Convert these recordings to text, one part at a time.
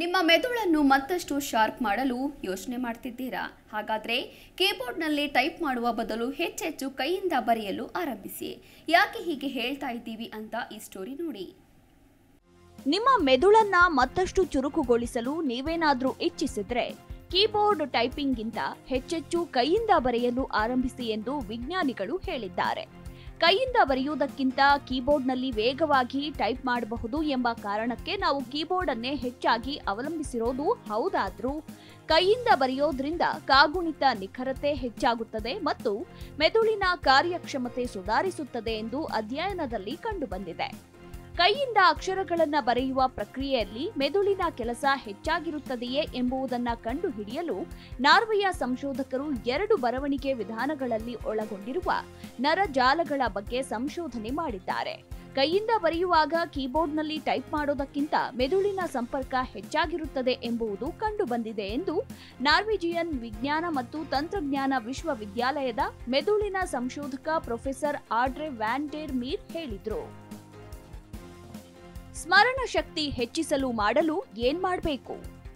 ನಿಮ್ಮ ಮೆದುಳನ್ನು ಮತ್ತಷ್ಟು ಶಾರ್ಪ್ ಮಾಡಲು ಯೋಚನೆ ಮಾಡ್ತಿದ್ದೀರಾ ಹಾಗಾದ್ರೆ ಕೀಬೋರ್ಡ್ನಲ್ಲಿ ಟೈಪ್ ಮಾಡುವ ಬದಲು ಹೆಚ್ಚೆಚ್ಚು ಕೈಯಿಂದ ಬರೆಯಲು ಆರಂಭಿಸಿ ಯಾಕೆ ಹೀಗೆ ಹೇಳ್ತಾ ಇದ್ದೀವಿ ಅಂತ ಈ ಸ್ಟೋರಿ ನೋಡಿ ನಿಮ್ಮ ಮೆದುಳನ್ನ ಮತ್ತಷ್ಟು ಚುರುಕುಗೊಳಿಸಲು ನೀವೇನಾದ್ರೂ ಇಚ್ಛಿಸಿದ್ರೆ ಕೀಬೋರ್ಡ್ ಟೈಪಿಂಗ್ಗಿಂತ ಹೆಚ್ಚೆಚ್ಚು ಕೈಯಿಂದ ಬರೆಯಲು ಆರಂಭಿಸಿ ಎಂದು ವಿಜ್ಞಾನಿಗಳು ಹೇಳಿದ್ದಾರೆ ಕೈಯಿಂದ ಬರೆಯುವುದಕ್ಕಿಂತ ಕೀಬೋರ್ಡ್ನಲ್ಲಿ ವೇಗವಾಗಿ ಟೈಪ್ ಮಾಡಬಹುದು ಎಂಬ ಕಾರಣಕ್ಕೆ ನಾವು ಕೀಬೋರ್ಡ್ ಅನ್ನೇ ಹೆಚ್ಚಾಗಿ ಅವಲಂಬಿಸಿರೋದು ಹೌದಾದ್ರೂ ಕೈಯಿಂದ ಬರೆಯೋದ್ರಿಂದ ಕಾಗುಣಿತ ನಿಖರತೆ ಹೆಚ್ಚಾಗುತ್ತದೆ ಮತ್ತು ಮೆದುಳಿನ ಕಾರ್ಯಕ್ಷಮತೆ ಸುಧಾರಿಸುತ್ತದೆ ಎಂದು ಅಧ್ಯಯನದಲ್ಲಿ ಕಂಡುಬಂದಿದೆ ಕೈಯಿಂದ ಅಕ್ಷರಗಳನ್ನ ಬರೆಯುವ ಪ್ರಕ್ರಿಯೆಯಲ್ಲಿ ಮೆದುಳಿನ ಕೆಲಸ ಹೆಚ್ಚಾಗಿರುತ್ತದೆಯೇ ಎಂಬುದನ್ನ ಕಂಡುಹಿಡಿಯಲು ನಾರ್ವೆಯ ಸಂಶೋಧಕರು ಎರಡು ಬರವಣಿಗೆ ವಿಧಾನಗಳಲ್ಲಿ ಒಳಗೊಂಡಿರುವ ನರಜಾಲಗಳ ಬಗ್ಗೆ ಸಂಶೋಧನೆ ಮಾಡಿದ್ದಾರೆ ಕೈಯಿಂದ ಬರೆಯುವಾಗ ಕೀಬೋರ್ಡ್ನಲ್ಲಿ ಟೈಪ್ ಮಾಡೋದಕ್ಕಿಂತ ಮೆದುಳಿನ ಸಂಪರ್ಕ ಹೆಚ್ಚಾಗಿರುತ್ತದೆ ಎಂಬುದು ಕಂಡುಬಂದಿದೆ ಎಂದು ನಾರ್ವಿಜಿಯನ್ ವಿಜ್ಞಾನ ಮತ್ತು ತಂತ್ರಜ್ಞಾನ ವಿಶ್ವವಿದ್ಯಾಲಯದ ಮೆದುಳಿನ ಸಂಶೋಧಕ professor Audrey van der Meer ಹೇಳಿದ್ರು ಸ್ಮರಣ ಶಕ್ತಿ ಹೆಚ್ಚಿಸಲು ಮಾಡಲು ಏನ್ ಮಾಡಬೇಕು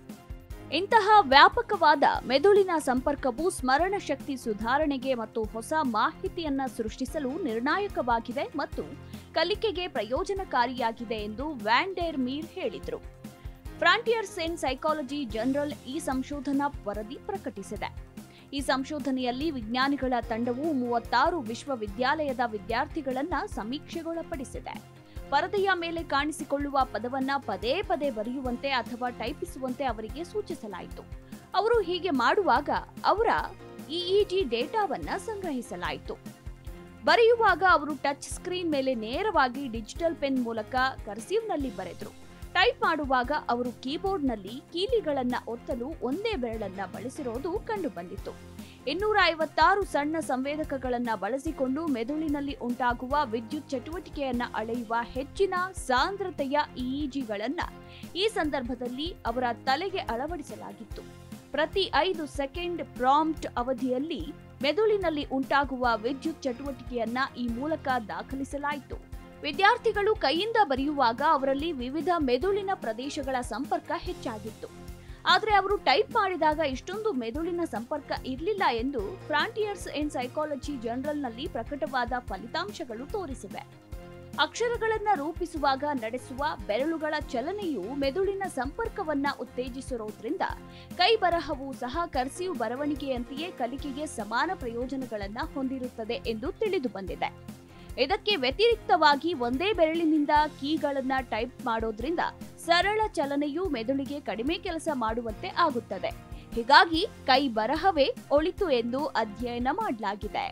ಇಂತಹ ವ್ಯಾಪಕವಾದ ಮೆದುಳಿನ ಸಂಪರ್ಕವು ಸ್ಮರಣ ಶಕ್ತಿ ಸುಧಾರಣೆಗೆ ಮತ್ತು ಹೊಸ ಮಾಹಿತಿಯನ್ನ ಸೃಷ್ಟಿಸಲು ನಿರ್ಣಾಯಕವಾಗಿದೆ ಮತ್ತು ಕಲಿಕೆಗೆ ಪ್ರಯೋಜನಕಾರಿಯಾಗಿದೆ ಎಂದು ವ್ಯಾನ್ ಡೇರ್ ಮೀರ್ ಹೇಳಿದರು ಫ್ರಾಂಟಿಯರ್ಸ್ ಇನ್ ಸೈಕಾಲಜಿ ಜನರಲ್ ಈ ಸಂಶೋಧನಾ ವರದಿ ಪ್ರಕಟಿಸಿದೆ ಈ ಸಂಶೋಧನೆಯಲ್ಲಿ ವಿಜ್ಞಾನಿಗಳ ತಂಡವು ಮೂವತ್ತಾರು ವಿಶ್ವವಿದ್ಯಾಲಯದ ವಿದ್ಯಾರ್ಥಿಗಳನ್ನ ಸಮೀಕ್ಷೆಗೊಳಪಡಿಸಿದೆ ಪರದೆಯ ಮೇಲೆ ಕಾಣಿಸಿಕೊಳ್ಳುವ ಪದವನ್ನ ಪದೇ ಪದೇ ಬರೆಯುವಂತೆ ಅಥವಾ ಟೈಪಿಸುವಂತೆ ಅವರಿಗೆ ಸೂಚಿಸಲಾಯಿತು ಅವರು ಹೀಗೆ ಮಾಡುವಾಗ ಅವರ ಇಇಜಿ ಡೇಟಾವನ್ನ ಸಂಗ್ರಹಿಸಲಾಯಿತು ಬರೆಯುವಾಗ ಅವರು ಟಚ್ ಸ್ಕ್ರೀನ್ ಮೇಲೆ ನೇರವಾಗಿ ಡಿಜಿಟಲ್ ಪೆನ್ ಮೂಲಕ ಕರ್ಸಿವ್ನಲ್ಲಿ ಬರೆದರು ಟೈಪ್ ಮಾಡುವಾಗ ಅವರು ಕೀಬೋರ್ಡ್ನಲ್ಲಿ ಕೀಲಿಗಳನ್ನ ಒತ್ತಲು ಒಂದೇ ಬೆರಳನ್ನ ಬಳಸಿರೋದು ಕಂಡುಬಂದಿತ್ತು ಇನ್ನೂರ ಐವತ್ತಾರು ಸಣ್ಣ ಸಂವೇದಕಗಳನ್ನ ಬಳಸಿಕೊಂಡು ಮೆದುಳಿನಲ್ಲಿ ಉಂಟಾಗುವ ವಿದ್ಯುತ್ ಚಟುವಟಿಕೆಯನ್ನ ಅಳೆಯುವ ಹೆಚ್ಚಿನ ಸಾಂದ್ರತೆಯ ಇಇಜಿಗಳನ್ನ ಈ ಸಂದರ್ಭದಲ್ಲಿ ಅವರ ತಲೆಗೆ ಅಳವಡಿಸಲಾಗಿತ್ತು ಪ್ರತಿ ಐದು ಸೆಕೆಂಡ್ ಪ್ರಾಂಪ್ಟ್ ಅವಧಿಯಲ್ಲಿ ಮೆದುಳಿನಲ್ಲಿ ಉಂಟಾಗುವ ವಿದ್ಯುತ್ ಚಟುವಟಿಕೆಯನ್ನ ಈ ಮೂಲಕ ದಾಖಲಿಸಲಾಯಿತು ವಿದ್ಯಾರ್ಥಿಗಳು ಕೈಯಿಂದ ಬರೆಯುವಾಗ ಅವರಲ್ಲಿ ವಿವಿಧ ಮೆದುಳಿನ ಪ್ರದೇಶಗಳ ಸಂಪರ್ಕ ಹೆಚ್ಚಾಗಿತ್ತು ಆದರೆ ಅವರು ಟೈಪ್ ಮಾಡಿದಾಗ ಇಷ್ಟೊಂದು ಮೆದುಳಿನ ಸಂಪರ್ಕ ಇರಲಿಲ್ಲ ಎಂದು ಫ್ರಾಂಟಿಯರ್ಸ್ ಇನ್ ಸೈಕಾಲಜಿ ಜರ್ನಲ್ನಲ್ಲಿ ಪ್ರಕಟವಾದ ಫಲಿತಾಂಶಗಳು ತೋರಿಸಿವೆ ಅಕ್ಷರಗಳನ್ನ ರೂಪಿಸುವಾಗ ನಡೆಸುವ ಬೆರಳುಗಳ ಚಲನೆಯು ಮೆದುಳಿನ ಸಂಪರ್ಕವನ್ನ ಉತ್ತೇಜಿಸಿರೋದ್ರಿಂದ ಕೈ ಬರಹವು ಸಹ ಕರ್ಸಿವ್ ಬರವಣಿಗೆಯಂತೆಯೇ ಕಲಿಕೆಗೆ ಸಮಾನ ಪ್ರಯೋಜನಗಳನ್ನ ಹೊಂದಿರುತ್ತದೆ ಎಂದು ತಿಳಿದು ಬಂದಿದೆ ಇದಕ್ಕೆ ವ್ಯತಿರಿಕ್ತವಾಗಿ ಒಂದೇ ಬೆರಳಿನಿಂದ ಕೀಗಳನ್ನ ಟೈಪ್ ಮಾಡೋದ್ರಿಂದ ಸರಳ ಚಲನೆಯು ಮೆದುಳಿಗೆ ಕಡಿಮೆ ಕೆಲಸ ಮಾಡುವಂತೆ ಆಗುತ್ತದೆ ಹೀಗಾಗಿ ಕೈ ಬರಹವೇ ಒಳಿತು ಎಂದು ಅಧ್ಯಯನ ಮಾಡಲಾಗಿದೆ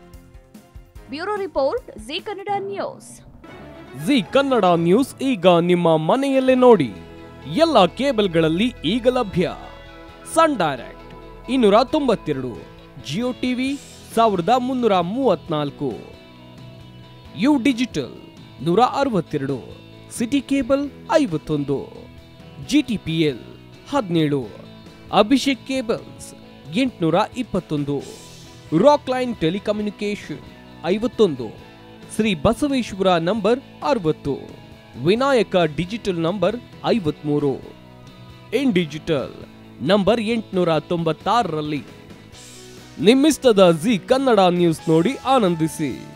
bureau report Zee Kannada News Zee Kannada News ಈಗ ನಿಮ್ಮ ಮನೆಯಲ್ಲೇ ನೋಡಿ ಎಲ್ಲ ಕೇಬಲ್ಗಳಲ್ಲಿ ಈಗ ಲಭ್ಯ ಸನ್ ಡೈರೆಕ್ಟ್ ಇನ್ನೂರ ತೊಂಬತ್ತೆರಡು ಜಿಯೋ ಟಿವಿ ಸಾವಿರದ ಮುನ್ನೂರ ಮೂವತ್ನಾಲ್ಕು ಯು ಡಿಜಿಟಲ್ ನೂರ ಅರವತ್ತೆರಡು ಸಿಟಿ ಕೇಬಲ್ ಐವತ್ತೊಂದು ಜಿಟಿಪಿಎಲ್ ಹದಿನೇಳು ಅಭಿಷೇಕ್ ಕೇಬಲ್ಸ್ ಎಂಟುನೂರ ಇಪ್ಪತ್ತೊಂದು ರಾಕ್ ಲೈನ್ ಟೆಲಿಕಮ್ಯುನಿಕೇಶನ್ ಐವತ್ತೊಂದು ಶ್ರೀ ಬಸವೇಶ್ವರ ನಂಬರ್ ಅರವತ್ತು ವಿನಾಯಕ ಡಿಜಿಟಲ್ ನಂಬರ್ ಐವತ್ಮೂರು ಇನ್ ಡಿಜಿಟಲ್ ನಂಬರ್ ಎಂಟುನೂರ ತೊಂಬತ್ತಾರರಲ್ಲಿ ನಿಮ್ಮಿಸ್ತದ ಜಿ ಕನ್ನಡ ನ್ಯೂಸ್ ನೋಡಿ ಆನಂದಿಸಿ